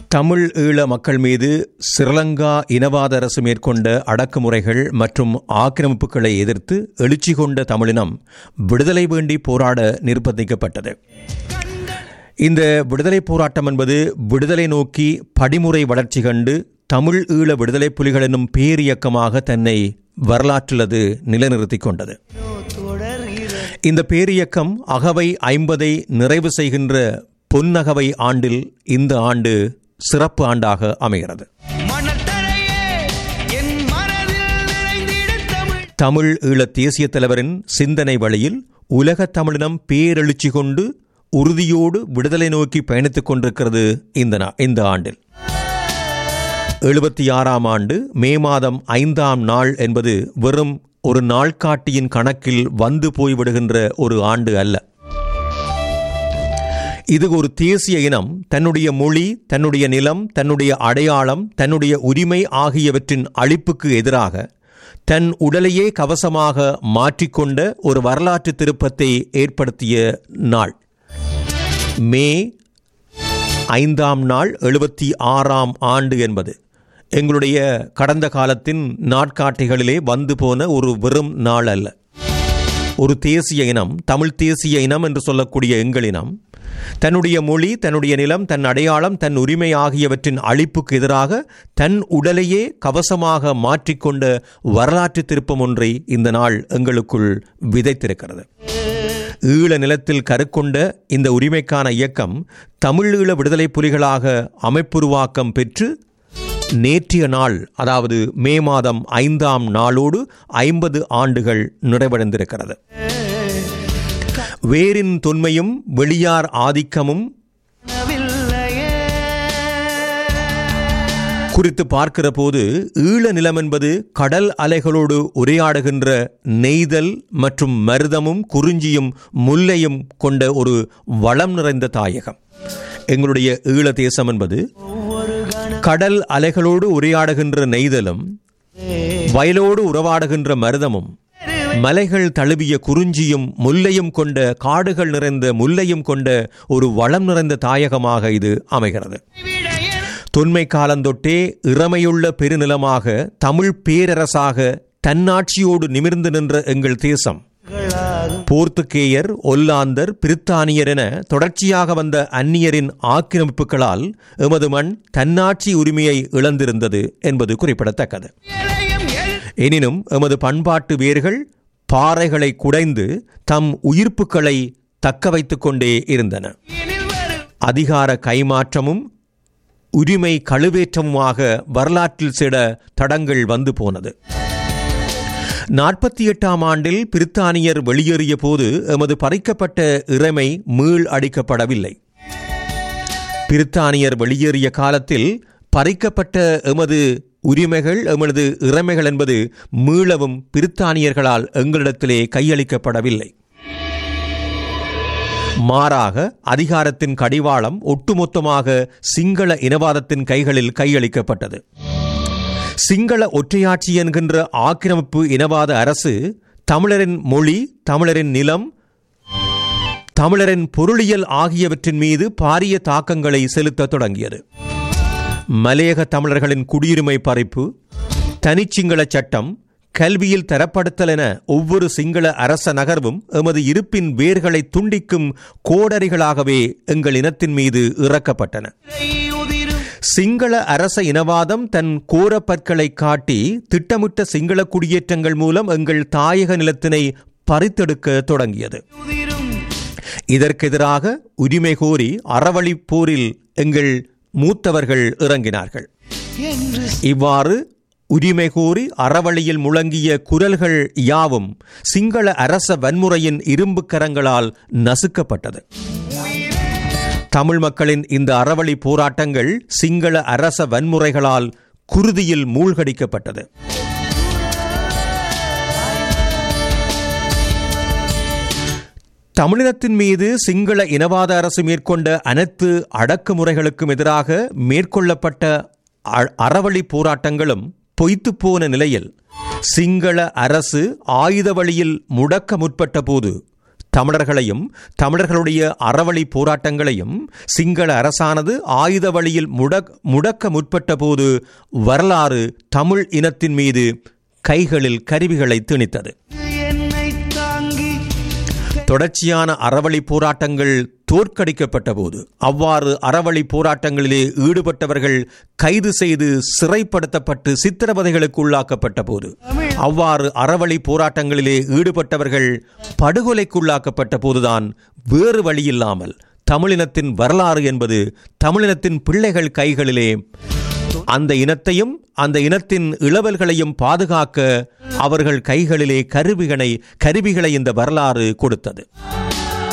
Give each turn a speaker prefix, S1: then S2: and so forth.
S1: தமிழ் ஈழ மக்கள் மீது ஸ்ரீலங்கா இனவாத அரசு மேற்கொண்ட அடக்குமுறைகள் மற்றும் ஆக்கிரமிப்புகளை எதிர்த்து எழுச்சி கொண்ட தமிழினம் விடுதலை வேண்டி போராட நிர்பந்திக்கப்பட்டது இந்த விடுதலை போராட்டம் என்பது விடுதலை நோக்கி படிமுறை வளர்ச்சி கண்டு தமிழ் ஈழ விடுதலை புலிகள் என்னும் பேரியக்கமாக தன்னை வரலாற்றிலது நிலைநிறுத்திக் கொண்டது இந்த பேரியக்கம் அகவை ஐம்பதை நிறைவு செய்கின்ற பொன்னகவை ஆண்டில் இந்த ஆண்டு சிறப்பு ஆண்டாக அமைகிறது
S2: மணத்தரையே என் மனதில் நிறைந்திட தமிழ்
S1: தமிழ் ஈழ தேசிய தலைவரின் சிந்தனை வழியில் உலகத் தமிழினம் பேரெழுச்சி கொண்டு உறுதியோடு விடுதலை நோக்கி பயணித்துக் கொண்டிருக்கிறது இந்த நா- இந்த ஆண்டில் எழுபத்தி ஆறாம் ஆண்டு மே மாதம் ஐந்தாம் நாள் என்பது வெறும் ஒரு நாள்காட்டியின் கணக்கில் வந்து போய்விடுகின்ற ஒரு ஆண்டு அல்ல இது ஒரு தேசிய இனம் தன்னுடைய மொழி தன்னுடைய நிலம் தன்னுடைய அடையாளம் தன்னுடைய உரிமை ஆகியவற்றின் அழிப்புக்கு எதிராக தன் உடலையே கவசமாக மாற்றிக்கொண்ட ஒரு வரலாற்று திருப்பத்தை ஏற்படுத்திய நாள் மே ஐந்தாம் நாள் எழுபத்தி ஆறாம் ஆண்டு என்பது எங்களுடைய கடந்த காலத்தின் நாட்காட்டிகளிலே வந்து போன ஒரு வெறும் நாள் அல்ல ஒரு தேசிய இனம் தமிழ் தேசிய இனம் என்று சொல்லக்கூடிய எங்கள் இனம் தன்னுடைய மொழி தன்னுடைய நிலம் தன் அடையாளம் தன் உரிமை ஆகியவற்றின் அழிப்புக்கு எதிராக தன் உடலையே கவசமாக மாற்றிக்கொண்ட வரலாற்று திருப்பம் ஒன்றை இந்த நாள் எங்களுக்குள் விதைத்திருக்கிறது ஈழ நிலத்தில் கருக்கொண்ட இந்த உரிமைக்கான இயக்கம் தமிழீழ விடுதலை புலிகளாக அமைப்புருவாக்கம் பெற்று நேற்றைய நாள் அதாவது மே மாதம் ஐந்தாம் நாளோடு ஐம்பது ஆண்டுகள் நிறைவடைந்திருக்கிறது வேரின் தொன்மையும் வெளியார் ஆதிக்கமும்
S2: நவில்லையே
S1: குறித்து பார்க்கிற போது ஈழ நிலம் என்பது கடல் அலைகளோடு உரையாடுகின்ற நெய்தல் மற்றும் மருதமும் குறிஞ்சியும் முல்லையும் கொண்ட ஒரு வளம் நிறைந்த தாயகம் எங்களுடைய ஈழ தேசம் என்பது
S2: ஒவ்வொரு கண
S1: கடல் அலைகளோடு உரையாடுகின்ற நெய்தலும் வயலோடு உறவாடுகின்ற மருதமும் மலைகள் தழுவிய குறிஞ்சியும் முல்லையும் கொண்ட காடுகள் நிறைந்த முல்லையும் கொண்ட ஒரு வளம் நிறைந்த தாயகமாக இது அமைகிறது
S2: விடையன்
S1: தொன்மை காலந்தொட்டே இறமையுள்ள பெருநிலமாக தமிழ் பேரரசாக தன்னாட்சியோடு நிமிர்ந்து நின்ற எங்கள் தேசம்
S2: களாகும்
S1: போர்த்துகேயர் ஒல்லாந்தர் பிரித்தானியர் என தொடர்ச்சியாக வந்த அந்நியரின் ஆக்கிரமிப்புகளால் எமது மண் தன்னாட்சி உரிமையை இழந்திருந்தது என்பது குறிப்பிடத்தக்கது
S2: இளையம் எழு
S1: எனினும் எமது பண்பாட்டு வேர்கள் பாறைகளை குடைந்து தம் உயிர்ப்புகளை தக்க வைத்துக் கொண்டே இருந்தன
S2: எனில் வரும்
S1: அதிகார கைமாற்றமும் உரிமை கழுவேற்றமுமாக வரலாற்றில் சில தடங்கள் வந்து போனது நாற்பத்தி எட்டாம் ஆண்டில் பிரித்தானியர் வெளியேறிய போது எமது பறிக்கப்பட்ட இறைமை மீள் அடிக்கப்படவில்லை பிரித்தானியர் வெளியேறிய காலத்தில் பறிக்கப்பட்ட எமது உரிமைகள் எமது இறைமைகள் என்பது மீளவும் பிரித்தானியர்களால் எங்களிடத்திலே கையளிக்கப்படவில்லை மாறாக அதிகாரத்தின் கடிவாளம் ஒட்டுமொத்தமாக சிங்கள இனவாதத்தின் கைகளில் கையளிக்கப்பட்டது சிங்கள ஒற்றையாட்சி என்கின்ற ஆக்கிரமிப்பு இனவாத அரசு தமிழரின் மொழி தமிழரின் நிலம் தமிழரின் பொருளியல் ஆகியவற்றின் மீது பாரிய தாக்கங்களை செலுத்தத் தொடங்கியது மலையக தமிழர்களின் குடியுரிமை பறிப்பு தனிச்சிங்கள சட்டம் கல்வியில் தரப்படுத்தல் என ஒவ்வொரு சிங்கள அரச நகர்வும் எமது இருப்பின் வேர்களை துண்டிக்கும் கோடரிகளாகவே எங்கள் இனத்தின் மீது இறக்கப்பட்டன
S2: உதிரும்
S1: சிங்கள அரச இனவாதம் தன் கோரப்பற்களை காட்டி திட்டமிட்ட சிங்கள குடியேற்றங்கள் மூலம் எங்கள் தாயக நிலத்தினை பறித்தெடுக்க தொடங்கியது
S2: உதிரும்
S1: இதற்கெதிராக உரிமை கோரி அறவழி போரில் எங்கள் மூத்தவர்கள் இறங்கினார்கள்
S2: என்று
S1: இவ்வாறு உரிமை கோரி அறவழியில் முழங்கிய குரல்கள் யாவும் சிங்கள அரச வன்முறையின் இரும்பு கரங்களால் நசுக்கப்பட்டது தமிழ் மக்களின் இந்த அறவழி போராட்டங்கள் சிங்கள அரச வன்முறைகளால் குருதியில் மூழ்கடிக்கப்பட்டது தமிழினத்தின் மீது சிங்கள இனவாத அரசு மேற்கொண்ட அனைத்து அடக்குமுறைகளுக்கும் எதிராக மேற்கொள்ளப்பட்ட அ- அறவழி போராட்டங்களும் பொய்த்துப் போன நிலையில் சிங்கள அரசு ஆயுத வழியில் முடக்க முற்பட்ட போது தமிழர்களையும் தமிழர்களுடைய அறவழி போராட்டங்களையும் சிங்கள அரசானது ஆயுத வழியில் முடக் முடக்க முற்பட்ட போது வரலாறு தமிழ் இனத்தின் மீது கைகளில் கருவிகளை திணித்தது
S2: என்னை தாங்கி
S1: தொடர்ச்சியான அறவழி போராட்டங்கள் தோற்கடிக்கப்பட்ட போது அவ்வாறு அறவழி போராட்டங்களிலே ஈடுபட்டவர்கள் கைது செய்து சிறைப்படுத்தப்பட்டு சித்திரவதைகளுக்கு உள்ளாக்கப்பட்ட போது அவ்வாறு அறவழி போராட்டங்களிலே ஈடுபட்டவர்கள் படுகொலைக்குள்ளாக்கப்பட்ட போதுதான் வேறு வழியில்லாமல் தமிழினத்தின் வரலாறு என்பது தமிழினத்தின் பிள்ளைகள் கைகளிலே அந்த இனத்தையும் அந்த இனத்தின் இளவல்களையும் பாதுகாக்க அவர்கள் கைகளிலே கருவிகளை கருவிகளை இந்த வரலாறு கொடுத்தது